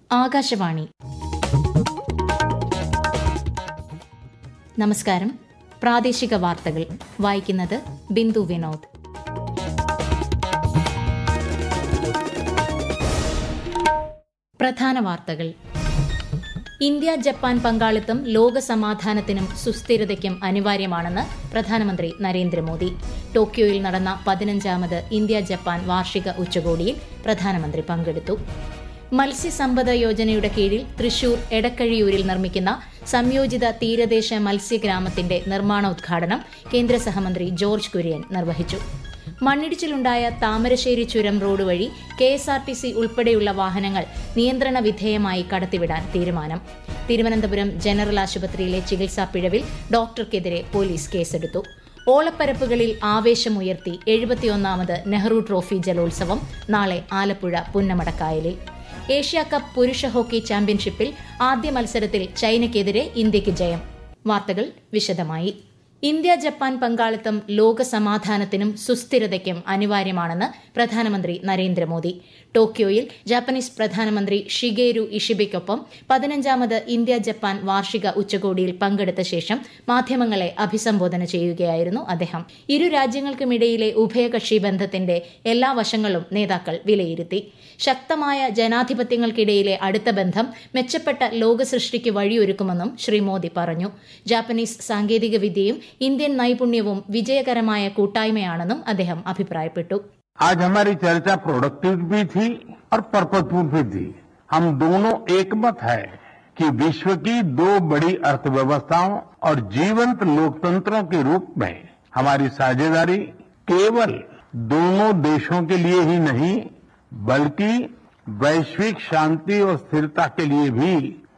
ആകാശവാണി നമസ്കാരം പ്രാദേശിക വാർത്തകൾ വായിക്കുന്നത് ബിന്ദു വിനോദ് പ്രധാന വാർത്തകൾ ഇന്ത്യ ജപ്പാൻ പങ്കാളിത്തം ലോക സമാധാനത്തിനും സുസ്ഥിരതയ്ക്കും അനിവാര്യമാണെന്ന് പ്രധാനമന്ത്രി നരേന്ദ്രമോദി ടോക്കിയോയിൽ നടന്ന പതിനഞ്ചാമത് ഇന്ത്യ ജപ്പാൻ വാർഷിക ഉച്ചകോടിയിൽ പ്രധാനമന്ത്രി പങ്കെടുത്തു മത്സ്യസമ്പദ യോജനയുടെ കീഴിൽ തൃശൂർ എടക്കഴിയൂരിൽ നിർമ്മിക്കുന്ന സംയോജിത തീരദേശ മത്സ്യഗ്രാമത്തിന്റെ നിർമ്മാണോദ്ഘാടനം കേന്ദ്ര സഹമന്ത്രി ജോർജ് കുര്യൻ നിർവഹിച്ചു മണ്ണിടിച്ചിലുണ്ടായ താമരശ്ശേരി ചുരം റോഡ് വഴി K S R T C ഉൾപ്പെടെയുള്ള വാഹനങ്ങൾ നിയന്ത്രണ വിധേയമായി കടത്തിവിടാൻ തീരുമാനം തിരുവനന്തപുരം ജനറൽ ആശുപത്രിയിലെ ചികിത്സാ പിഴവിൽ ഡോക്ടർക്കെതിരെ പോലീസ് കേസെടുത്തു ഓളപ്പരപ്പുകളിൽ ആവേശമുയർത്തി എഴുപത്തിയൊന്നാമത് നെഹ്റു ട്രോഫി ജലോത്സവം നാളെ ആലപ്പുഴ പുന്നമടക്കായലിൽ ഏഷ്യ കപ്പ് പുരുഷ ഹോക്കി ചാമ്പ്യൻഷിപ്പിൽ ആദ്യ മത്സരത്തിൽ ചൈനയ്ക്കെതിരെ ഇന്ത്യയ്ക്ക് ജയം വാർത്തകൾ വിശദമായി ഇന്ത്യ ജപ്പാൻ പങ്കാളിത്തം ലോക സമാധാനത്തിനും സുസ്ഥിരതയ്ക്കും അനിവാര്യമാണെന്ന് പ്രധാനമന്ത്രി നരേന്ദ്രമോദി ടോക്കിയോയിൽ ജാപ്പനീസ് പ്രധാനമന്ത്രി ഷിഗേരു ഇഷിബയ്ക്കൊപ്പം പതിനഞ്ചാമത് ഇന്ത്യ ജപ്പാൻ വാർഷിക ഉച്ചകോടിയിൽ പങ്കെടുത്ത ശേഷം മാധ്യമങ്ങളെ അഭിസംബോധന ചെയ്യുകയായിരുന്നു അദ്ദേഹം ഇരു രാജ്യങ്ങൾക്കുമിടയിലെ ഉഭയകക്ഷി ബന്ധത്തിന്റെ എല്ലാ വശങ്ങളും നേതാക്കൾ വിലയിരുത്തി ശക്തമായ ജനാധിപത്യങ്ങൾക്കിടയിലെ അടുത്ത ബന്ധം മെച്ചപ്പെട്ട ലോകസൃഷ്ടിക്ക് വഴിയൊരുക്കുമെന്നും ശ്രീ മോദി പറഞ്ഞു ജാപ്പനീസ് സാങ്കേതിക വിദ്യയും ഇന്ത്യൻ നൈപുണ്യവും വിജയകരമായ കൂട്ടായ്മയാണെന്നും അദ്ദേഹം അഭിപ്രായപ്പെട്ടു आज हमारी चर्चा प्रोडक्टिव भी थी और पर्पजफुल भी थी हम दोनों एकमत है कि विश्व की दो बड़ी अर्थव्यवस्थाओं और जीवंत लोकतंत्रों के रूप में हमारी साझेदारी केवल दोनों देशों के लिए ही नहीं बल्कि वैश्विक शांति और स्थिरता के लिए भी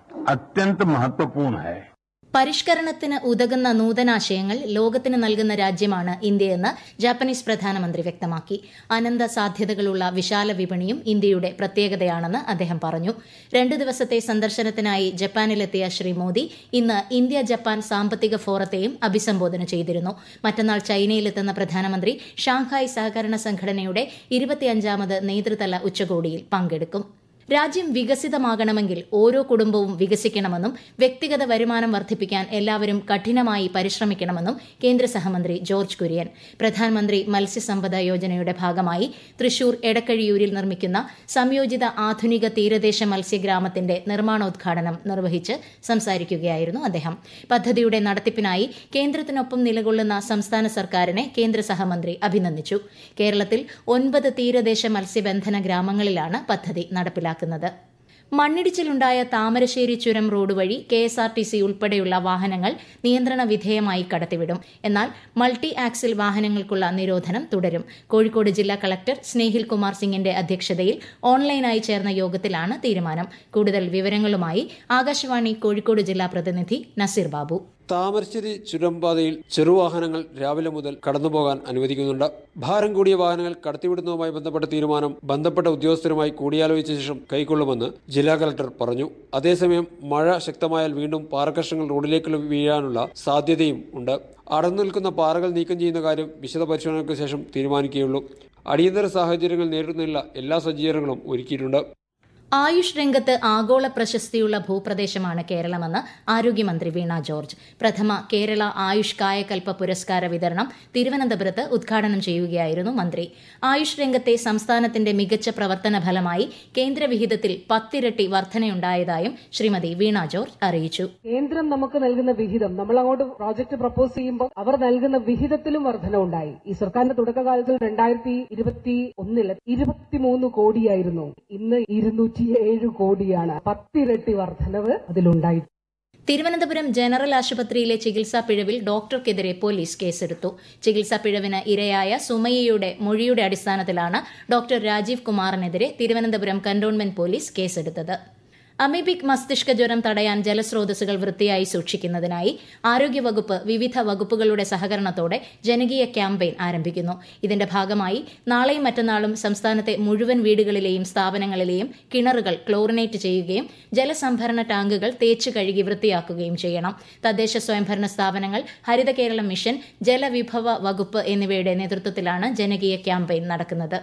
अत्यंत महत्वपूर्ण है പരിഷ്കരണത്തിന് ഉതകുന്ന നൂതനാശയങ്ങൾ ലോകത്തിന് നൽകുന്ന രാജ്യമാണ് ഇന്ത്യയെന്ന് ജാപ്പനീസ് പ്രധാനമന്ത്രി വ്യക്തമാക്കി അനന്ത സാധ്യതകളുള്ള വിശാല വിപണിയും ഇന്ത്യയുടെ പ്രത്യേകതയാണെന്ന് അദ്ദേഹം പറഞ്ഞു രണ്ട് ദിവസത്തെ സന്ദർശനത്തിനായി ജപ്പാനിലെത്തിയ ശ്രീ മോദി ഇന്ന് ഇന്ത്യ ജപ്പാൻ സാമ്പത്തിക ഫോറത്തെയും അഭിസംബോധന ചെയ്തിരുന്നു മറ്റന്നാൾ ചൈനയിലെത്തുന്ന പ്രധാനമന്ത്രി ഷാങ്ഹായ് സഹകരണ സംഘടനയുടെ ഇരുപത്തിയഞ്ചാമത് നേതൃതല ഉച്ചകോടിയിൽ പങ്കെടുക്കും രാജ്യം വികസിതമാകണമെങ്കിൽ ഓരോ കുടുംബവും വികസിക്കണമെന്നും വ്യക്തിഗത വരുമാനം വർദ്ധിപ്പിക്കാൻ എല്ലാവരും കഠിനമായി പരിശ്രമിക്കണമെന്നും കേന്ദ്ര സഹമന്ത്രി ജോർജ് കുര്യൻ പ്രധാനമന്ത്രി മത്സ്യസമ്പദ യോജനയുടെ ഭാഗമായി തൃശൂർ എടക്കഴിയൂരിൽ നിർമ്മിക്കുന്ന സംയോജിത ആധുനിക തീരദേശ മത്സ്യഗ്രാമത്തിന്റെ നിർമ്മാണോദ്ഘാടനം നിർവഹിച്ച് സംസാരിക്കുകയായിരുന്നു അദ്ദേഹം പദ്ധതിയുടെ നടത്തിപ്പിനായി കേന്ദ്രത്തിനൊപ്പം നിലകൊള്ളുന്ന സംസ്ഥാന സർക്കാരിനെ കേന്ദ്ര സഹമന്ത്രി അഭിനന്ദിച്ചു കേരളത്തിൽ ഒൻപത് തീരദേശ മത്സ്യബന്ധന ഗ്രാമങ്ങളിലാണ് പദ്ധതി നടപ്പിലാക്കുന്നത് മണ്ണിടിച്ചിലുണ്ടായ താമരശ്ശേരി ചുരം റോഡ് വഴി K S R T C ഉൾപ്പെടെയുള്ള വാഹനങ്ങൾ നിയന്ത്രണ വിധേയമായി കടത്തിവിടും എന്നാൽ മൾട്ടി ആക്സിൽ വാഹനങ്ങൾക്കുള്ള നിരോധനം തുടരും കോഴിക്കോട് ജില്ലാ കളക്ടർ സ്നേഹിൽ കുമാർ സിംഗിന്റെ അധ്യക്ഷതയിൽ ഓൺലൈനായി ചേർന്ന യോഗത്തിലാണ് തീരുമാനം കൂടുതൽ വിവരങ്ങളുമായി ആകാശവാണി കോഴിക്കോട് ജില്ലാ പ്രതിനിധി നസീർ ബാബു താമരശ്ശേരി ചുരംപാതയിൽ ചെറുവാഹനങ്ങൾ രാവിലെ മുതൽ കടന്നുപോകാൻ അനുവദിക്കുന്നുണ്ട് ഭാരം കൂടിയ വാഹനങ്ങൾ കടത്തിവിടുന്നതുമായി ബന്ധപ്പെട്ട തീരുമാനം ബന്ധപ്പെട്ട ഉദ്യോഗസ്ഥരുമായി കൂടിയാലോചിച്ച ശേഷം കൈക്കൊള്ളുമെന്ന് ജില്ലാ കലക്ടർ പറഞ്ഞു അതേസമയം മഴ ശക്തമായാൽ വീണ്ടും പാറക്കഷ്ണങ്ങൾ റോഡിലേക്ക് വീഴാനുള്ള സാധ്യതയും ഉണ്ട് അടർന്നു നിൽക്കുന്ന പാറകൾ നീക്കം ചെയ്യുന്ന കാര്യം വിശദ പരിശോധനയ്ക്ക് ശേഷം തീരുമാനിക്കുകയുള്ളൂ അടിയന്തര സാഹചര്യങ്ങൾ നേരിടുന്നതിനുള്ള എല്ലാ സജ്ജീകരണങ്ങളും ഒരുക്കിയിട്ടുണ്ട് ആയുഷ് രംഗത്ത് ആഗോള പ്രശസ്തിയുള്ള ഭൂപ്രദേശമാണ് കേരളമെന്ന് ആരോഗ്യമന്ത്രി വീണ ജോർജ് പ്രഥമ കേരള ആയുഷ് കായകൽപ്പ പുരസ്കാര വിതരണം തിരുവനന്തപുരത്ത് ഉദ്ഘാടനം ചെയ്യുകയായിരുന്നു മന്ത്രി ആയുഷ് രംഗത്തെ സംസ്ഥാനത്തിന്റെ മികച്ച പ്രവർത്തന ഫലമായി കേന്ദ്രവിഹിതത്തിൽ പത്തിരട്ടി വർധനയുണ്ടായതായും ശ്രീമതി വീണ ജോർജ് അറിയിച്ചു കേന്ദ്രം നമുക്ക് നൽകുന്ന വിഹിതം നമ്മൾ അങ്ങോട്ട് പ്രോജക്ട് പ്രപ്പോസ് ചെയ്യുമ്പോൾ അവർ നൽകുന്ന വിഹിതത്തിലും വർധന ഉണ്ടായി ഈ സർക്കാരിന്റെ തുടക്കകാലത്തിൽ രണ്ടായിരത്തി ഇരുപത്തി ഒന്നില് ഇരുപത്തിമൂന്ന് കോടിയായിരുന്നു ഇന്ന് ഇരുന്നൂറ്റിയേഴ് കോടിയാണ് പത്തിരട്ടി വർധനവ് അതിലുണ്ടായി തിരുവനന്തപുരം ജനറൽ ആശുപത്രിയിലെ ചികിത്സാ പിഴവിൽ ഡോക്ടർക്കെതിരെ പോലീസ് കേസെടുത്തു ചികിത്സാ പിഴവിന് ഇരയായ സുമയ്യയുടെ മൊഴിയുടെ അടിസ്ഥാനത്തിലാണ് ഡോക്ടർ രാജീവ് കുമാറിനെതിരെ തിരുവനന്തപുരം കന്റോൺമെന്റ് പോലീസ് കേസെടുത്തത് അമീബിക് മസ്തിഷ്ക ജ്വരം തടയാൻ ജലസ്രോതസ്സുകൾ വൃത്തിയായി സൂക്ഷിക്കുന്നതിനായി ആരോഗ്യവകുപ്പ് വിവിധ വകുപ്പുകളുടെ സഹകരണത്തോടെ ജനകീയ ക്യാമ്പയിൻ ആരംഭിക്കുന്നു ഇതിന്റെ ഭാഗമായി നാളെയും മറ്റന്നാളും സംസ്ഥാനത്തെ മുഴുവൻ വീടുകളിലെയും സ്ഥാപനങ്ങളിലെയും കിണറുകൾ ക്ലോറിനേറ്റ് ചെയ്യുകയും ജലസംഭരണ ടാങ്കുകൾ തേച്ച് കഴുകി വൃത്തിയാക്കുകയും ചെയ്യണം തദ്ദേശ സ്വയംഭരണ സ്ഥാപനങ്ങൾ ഹരിത കേരളം മിഷൻ ജലവിഭവ വകുപ്പ് എന്നിവയുടെ നേതൃത്വത്തിലാണ് ജനകീയ ക്യാമ്പയിൻ നടക്കുന്നത്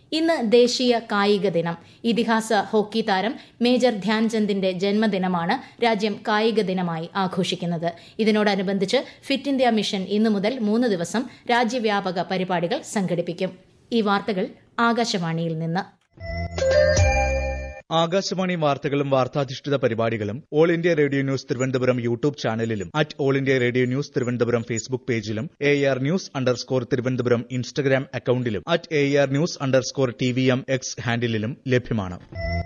ഇന്ന് ദേശീയ കായിക ദിനം ഇതിഹാസ ഹോക്കി താരം മേജർ ധ്യാൻചന്ദിന്റെ ജന്മദിനമാണ് രാജ്യം കായിക ദിനമായി ആഘോഷിക്കുന്നത് ഇതിനോടനുബന്ധിച്ച് ഫിറ്റ് ഇന്ത്യ മിഷൻ ഇന്നു മുതൽ മൂന്ന് ദിവസം രാജ്യവ്യാപക പരിപാടികൾ സംഘടിപ്പിക്കും ഈ വാർത്തകൾ ആകാശവാണിയിൽ നിന്ന് ആകാശവാണി വാർത്തകളും വാർത്താധിഷ്ഠിത പരിപാടികളും All India Radio news Thiruvananthapuram YouTube ചാനലിലും at All India Radio news Thiruvananthapuram Facebook പേജിലും A R news underscore Thiruvananthapuram Instagram അക്കൌണ്ടിലും at A R news underscore T V M X ഹാൻഡിലും ലഭ്യമാണ്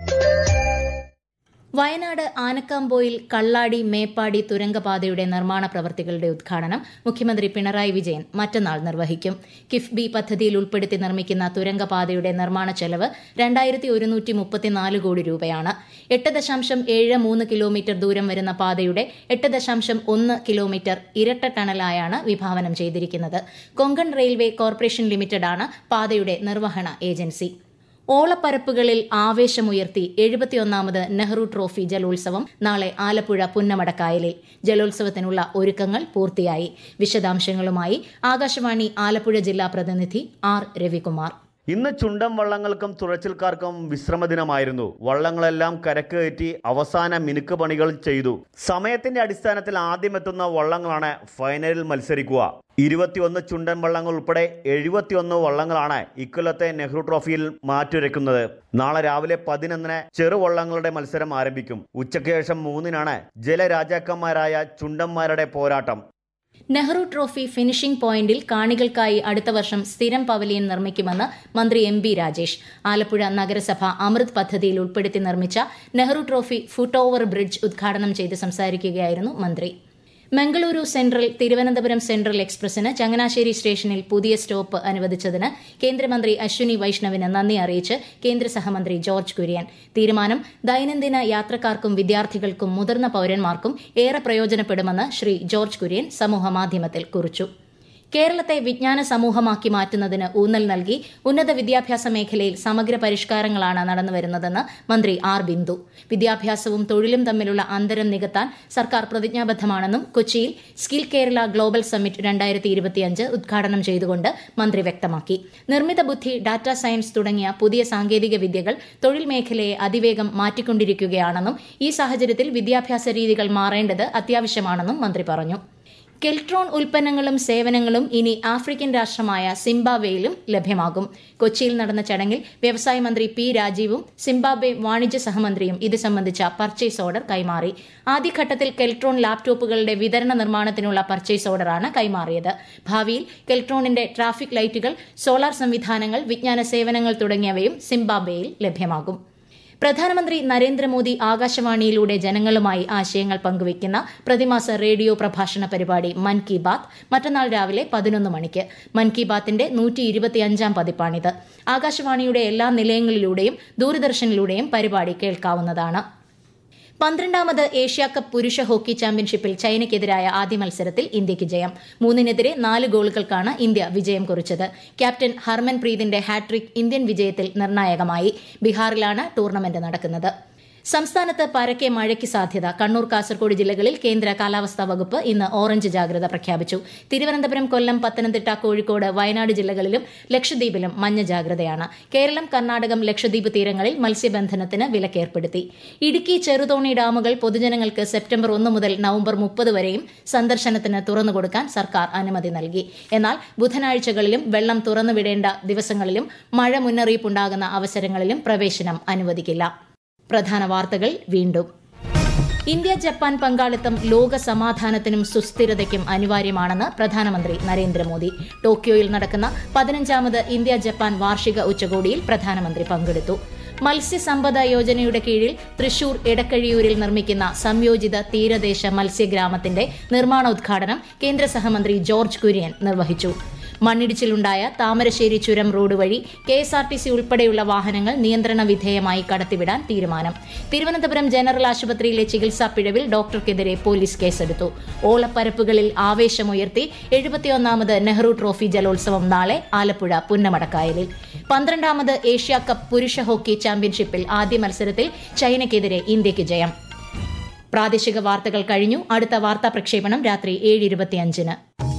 വയനാട് ആനക്കാമ്പോയിൽ കള്ളാടി മേപ്പാടി തുരങ്കപാതയുടെ നിർമ്മാണ പ്രവൃത്തികളുടെ ഉദ്ഘാടനം മുഖ്യമന്ത്രി പിണറായി വിജയൻ മറ്റന്നാൾ നിർവഹിക്കും കിഫ്ബി പദ്ധതിയിൽ ഉൾപ്പെടുത്തി നിർമ്മിക്കുന്ന തുരങ്കപാതയുടെ നിർമ്മാണ ചെലവ് രണ്ടായിരത്തി ഒരുന്നൂറ്റി മുപ്പത്തിനാല് കോടി രൂപയാണ് എട്ട് ദശാംശം ഏഴ് മൂന്ന് കിലോമീറ്റർ ദൂരം വരുന്ന പാതയുടെ എട്ട് ദശാംശം ഒന്ന് കിലോമീറ്റർ ഇരട്ട ടണലായാണ് വിഭാവനം ചെയ്തിരിക്കുന്നത് കൊങ്കൺ റെയിൽവേ കോർപ്പറേഷൻ ലിമിറ്റഡാണ് പാതയുടെ നിർവഹണ ഏജൻസി ഓളപ്പരപ്പുകളിൽ ആവേശമുയർത്തി എഴുപത്തിയൊന്നാമത് നെഹ്റു ട്രോഫി ജലോത്സവം നാളെ ആലപ്പുഴ പുന്നമടക്കായലിൽ ജലോത്സവത്തിനുള്ള ഒരുക്കങ്ങൾ പൂർത്തിയായി വിശദാംശങ്ങളുമായി ആകാശവാണി ആലപ്പുഴ ജില്ലാ പ്രതിനിധി ആർ രവികുമാർ ഇന്ന് ചുണ്ടൻ വള്ളങ്ങൾക്കും തുഴച്ചിൽക്കാർക്കും വിശ്രമ ദിനമായിരുന്നു വള്ളങ്ങളെല്ലാം കരക്ക് കയറ്റി അവസാന മിനുക്ക് പണികൾ ചെയ്തു സമയത്തിന്റെ അടിസ്ഥാനത്തിൽ ആദ്യം എത്തുന്ന വള്ളങ്ങളാണ് ഫൈനലിൽ മത്സരിക്കുക ഇരുപത്തിയൊന്ന് ചുണ്ടൻ വള്ളങ്ങൾ ഉൾപ്പെടെ എഴുപത്തിയൊന്ന് വള്ളങ്ങളാണ് ഇക്കൊല്ലത്തെ നെഹ്റു ട്രോഫിയിൽ മാറ്റുരയ്ക്കുന്നത് നാളെ രാവിലെ പതിനൊന്നിന് ചെറുവള്ളങ്ങളുടെ മത്സരം ആരംഭിക്കും ഉച്ചയ്ക്ക് ശേഷം മൂന്നിനാണ് ജലരാജാക്കന്മാരായ ചുണ്ടന്മാരുടെ പോരാട്ടം നെഹ്റു ട്രോഫി ഫിനിഷിംഗ് പോയിന്റിൽ കാണികൾക്കായി അടുത്ത വർഷം സ്ഥിരം പവലിയൻ നിർമ്മിക്കുമെന്ന് മന്ത്രി എം ബി രാജേഷ് ആലപ്പുഴ നഗരസഭ അമൃത് പദ്ധതിയിൽ ഉൾപ്പെടുത്തി നിർമ്മിച്ച Nehru trophy foot over bridge ഉദ്ഘാടനം ചെയ്ത് സംസാരിക്കുകയായിരുന്നു മന്ത്രി മംഗളൂരു സെൻട്രൽ തിരുവനന്തപുരം സെൻട്രൽ എക്സ്പ്രസിന് ചങ്ങനാശ്ശേരി സ്റ്റേഷനിൽ പുതിയ സ്റ്റോപ്പ് അനുവദിച്ചതിന് കേന്ദ്രമന്ത്രി അശ്വിനി വൈഷ്ണവിന് നന്ദി അറിയിച്ച് കേന്ദ്ര സഹമന്ത്രി ജോർജ് കുര്യൻ തീരുമാനം ദൈനംദിന യാത്രക്കാർക്കും വിദ്യാർത്ഥികൾക്കും മുതിർന്ന പൌരന്മാർക്കും ഏറെ പ്രയോജനപ്പെടുമെന്ന് ശ്രീ ജോർജ് കുര്യൻ സമൂഹമാധ്യമത്തിൽ കുറിച്ചു കേരളത്തെ വിജ്ഞാന സമൂഹമാക്കി മാറ്റുന്നതിന് ഊന്നൽ നൽകി ഉന്നത വിദ്യാഭ്യാസ മേഖലയിൽ സമഗ്ര പരിഷ്കാരങ്ങളാണ് നടന്നുവരുന്നതെന്ന് മന്ത്രി ആർ ബിന്ദു വിദ്യാഭ്യാസവും തൊഴിലും തമ്മിലുള്ള അന്തരം നികത്താൻ സർക്കാർ പ്രതിജ്ഞാബദ്ധമാണെന്നും കൊച്ചിയിൽ സ്കിൽ കേരള ഗ്ലോബൽ സമ്മിറ്റ് രണ്ടായിരത്തി ഇരുപത്തിയഞ്ച് ഉദ്ഘാടനം ചെയ്തുകൊണ്ട് മന്ത്രി വ്യക്തമാക്കി നിർമ്മിത ബുദ്ധി ഡാറ്റാ സയൻസ് തുടങ്ങിയ പുതിയ സാങ്കേതിക വിദ്യകൾ തൊഴിൽ മേഖലയെ അതിവേഗം മാറ്റിക്കൊണ്ടിരിക്കുകയാണെന്നും ഈ സാഹചര്യത്തിൽ വിദ്യാഭ്യാസ രീതികൾ മാറേണ്ടത് അത്യാവശ്യമാണെന്നും മന്ത്രി പറഞ്ഞു കെൽട്രോൺ ഉൽപ്പന്നങ്ങളും സേവനങ്ങളും ഇനി ആഫ്രിക്കൻ രാഷ്ട്രമായ സിംബാബ്വേയിലും ലഭ്യമാകും കൊച്ചിയിൽ നടന്ന ചടങ്ങിൽ വ്യവസായ മന്ത്രി പി രാജീവും സിംബാബ്വെ വാണിജ്യ സഹമന്ത്രിയും ഇത് സംബന്ധിച്ച പർച്ചേസ് ഓർഡർ കൈമാറി ആദ്യഘട്ടത്തിൽ കെൽട്രോൺ ലാപ്ടോപ്പുകളുടെ വിതരണ നിർമ്മാണത്തിനുള്ള പർച്ചേസ് ഓർഡറാണ് കൈമാറിയത് ഭാവിയിൽ കെൽട്രോണിന്റെ ട്രാഫിക് ലൈറ്റുകൾ സോളാർ സംവിധാനങ്ങൾ വിജ്ഞാന സേവനങ്ങൾ തുടങ്ങിയവയും സിംബാബ്വേയിൽ ലഭ്യമാകും പ്രധാനമന്ത്രി നരേന്ദ്രമോദി ആകാശവാണിയിലൂടെ ജനങ്ങളുമായി ആശയങ്ങൾ പങ്കുവയ്ക്കുന്ന പ്രതിമാസ റേഡിയോ പ്രഭാഷണ പരിപാടി മൻ കി ബാത്ത് മറ്റന്നാൾ രാവിലെ പതിനൊന്ന് മണിക്ക് മൻ കി ബാത്തിന്റെ നൂറ്റി ഇരുപത്തിയഞ്ചാം പതിപ്പാണിത് ആകാശവാണിയുടെ എല്ലാ നിലയങ്ങളിലൂടെയും ദൂരദർശനിലൂടെയും പരിപാടി കേൾക്കാവുന്നതാണ് പന്ത്രണ്ടാമത് ഏഷ്യാകപ്പ് പുരുഷ ഹോക്കി ചാമ്പ്യൻഷിപ്പിൽ ചൈനയ്ക്കെതിരായ ആദ്യ മത്സരത്തിൽ ഇന്ത്യയ്ക്ക് ജയം മൂന്നിനെതിരെ നാല് ഗോളുകൾക്കാണ് ഇന്ത്യ വിജയം കുറിച്ചത് ക്യാപ്റ്റൻ ഹർമൻപ്രീതിന്റെ ഹാട്രിക് ഇന്ത്യൻ വിജയത്തിൽ നിർണായകമായി ബീഹാറിലാണ് ടൂർണമെന്റ് നടക്കുന്നത് സംസ്ഥാനത്ത് പരക്കെ മഴയ്ക്ക് സാധ്യത കണ്ണൂർ കാസർഗോഡ് ജില്ലകളിൽ കേന്ദ്ര കാലാവസ്ഥാ വകുപ്പ് ഇന്ന് ഓറഞ്ച് ജാഗ്രത പ്രഖ്യാപിച്ചു തിരുവനന്തപുരം കൊല്ലം പത്തനംതിട്ട കോഴിക്കോട് വയനാട് ജില്ലകളിലും ലക്ഷദ്വീപിലും മഞ്ഞ ജാഗ്രതയാണ് കേരളം കർണാടകം ലക്ഷദ്വീപ് തീരങ്ങളിൽ മത്സ്യബന്ധനത്തിന് വിലക്കേർപ്പെടുത്തി ഇടുക്കി ചെറുതോണി ഡാമുകൾ പൊതുജനങ്ങൾക്ക് സെപ്റ്റംബർ ഒന്ന് മുതൽ നവംബർ മുപ്പത് വരെയും സന്ദർശനത്തിന് തുറന്നുകൊടുക്കാൻ സർക്കാർ അനുമതി നൽകി എന്നാൽ ബുധനാഴ്ചകളിലും വെള്ളം തുറന്നുവിടേണ്ട ദിവസങ്ങളിലും മഴ മുന്നറിയിപ്പുണ്ടാകുന്ന അവസരങ്ങളിലും പ്രവേശനം അനുവദിക്കില്ല പ്രധാന വാർത്തകൾ വീണ്ടും ഇന്ത്യ ജപ്പാൻ പങ്കാളിത്തം ലോക സമാധാനത്തിനും സുസ്ഥിരതയ്ക്കും അനിവാര്യമാണെന്ന് പ്രധാനമന്ത്രി നരേന്ദ്രമോദി ടോക്കിയോയിൽ നടക്കുന്ന പതിനഞ്ചാമത് ഇന്ത്യ ജപ്പാൻ വാർഷിക ഉച്ചകോടിയിൽ പ്രധാനമന്ത്രി പങ്കെടുത്തു മത്സ്യസമ്പദ യോജനയുടെ കീഴിൽ തൃശൂർ എടക്കഴിയൂരിൽ നിർമ്മിക്കുന്ന സംയോജിത തീരദേശ മത്സ്യഗ്രാമത്തിന്റെ നിർമ്മാണോദ്ഘാടനം കേന്ദ്ര സഹമന്ത്രി ജോർജ് കുര്യൻ നിർവഹിച്ചു മണ്ണിടിച്ചിലുണ്ടായ താമരശ്ശേരി ചുരം റോഡ് വഴി K S R T C ഉൾപ്പെടെയുള്ള വാഹനങ്ങൾ നിയന്ത്രണ വിധേയമായി കടത്തിവിടാൻ തീരുമാനം തിരുവനന്തപുരം ജനറൽ ആശുപത്രിയിലെ ചികിത്സാ പിഴവിൽ ഡോക്ടർക്കെതിരെ പോലീസ് കേസെടുത്തു ഓളപ്പരപ്പുകളിൽ ആവേശമുയർത്തി എഴുപത്തിയൊന്നാമത് നെഹ്റു ട്രോഫി ജലോത്സവം നാളെ ആലപ്പുഴ പുന്നമടക്കായലിൽ പന്ത്രണ്ടാമത് ഏഷ്യ കപ്പ് പുരുഷ ഹോക്കി ചാമ്പ്യൻഷിപ്പിൽ ആദ്യ മത്സരത്തിൽ ചൈനയ്ക്കെതിരെ ഇന്ത്യയ്ക്ക് ജയം പ്രാദേശിക വാർത്തകൾ കഴിഞ്ഞു അടുത്ത വാർത്താ പ്രക്ഷേപണം രാത്രി ഏഴ് ഇരുപത്തിയഞ്ചിന്